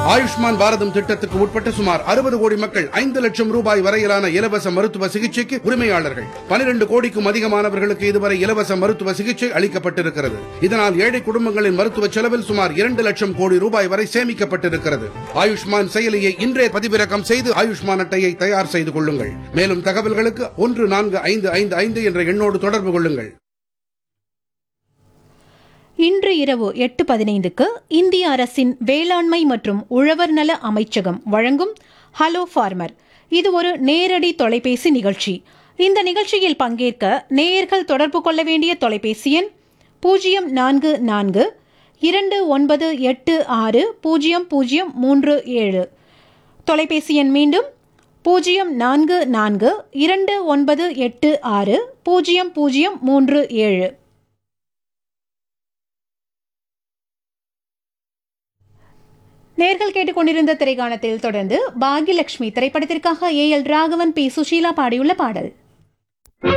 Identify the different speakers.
Speaker 1: ஆயுஷ்மான் பாரதம் திட்டத்துக்கு உட்பட்ட சுமார் அறுபது கோடி மக்கள் ஐந்து லட்சம் ரூபாய் வரையிலான இலவச மருத்துவ சிகிச்சைக்கு உரிமையாளர்கள் பனிரெண்டு கோடிக்கும் அதிகமானவர்களுக்கு இதுவரை இலவச மருத்துவ சிகிச்சை அளிக்கப்பட்டிருக்கிறது இதனால் ஏழை குடும்பங்களின் மருத்துவ செலவில் சுமார் இரண்டு லட்சம் கோடி ரூபாய் வரை சேமிக்கப்பட்டிருக்கிறது ஆயுஷ்மான் செயலியை இன்றே பதிவிறக்கம் செய்து ஆயுஷ்மான் அட்டையை தயார் செய்து கொள்ளுங்கள் மேலும் தகவல்களுக்கு ஒன்று நான்கு ஐந்து ஐந்து ஐந்து என்ற எண்ணோடு தொடர்பு கொள்ளுங்கள்
Speaker 2: இன்று இரவு எட்டு பதினைந்துக்கு இந்திய அரசின் வேளாண்மை மற்றும் உழவர் நல அமைச்சகம் வழங்கும் ஹலோ ஃபார்மர் இது ஒரு நேரடி தொலைபேசி நிகழ்ச்சி இந்த நிகழ்ச்சியில் பங்கேற்க நேயர்கள் தொடர்பு கொள்ள வேண்டிய தொலைபேசி எண் பூஜ்ஜியம் நான்கு நான்கு இரண்டு ஒன்பது எட்டு ஆறு பூஜ்ஜியம் பூஜ்ஜியம் மூன்று ஏழு தொலைபேசி எண் மீண்டும் பூஜ்ஜியம் நான்கு நான்கு இரண்டு ஒன்பது எட்டு ஆறு பூஜ்ஜியம் பூஜ்ஜியம் மூன்று ஏழு நேர்கள் கேட்டுக்கொண்டிருந்த திரைக்காணத்தில் தொடர்ந்து பாக்யலட்சுமி திரைப்படத்திற்காக A L Raghavan P Susheela பாடியுள்ள பாடல்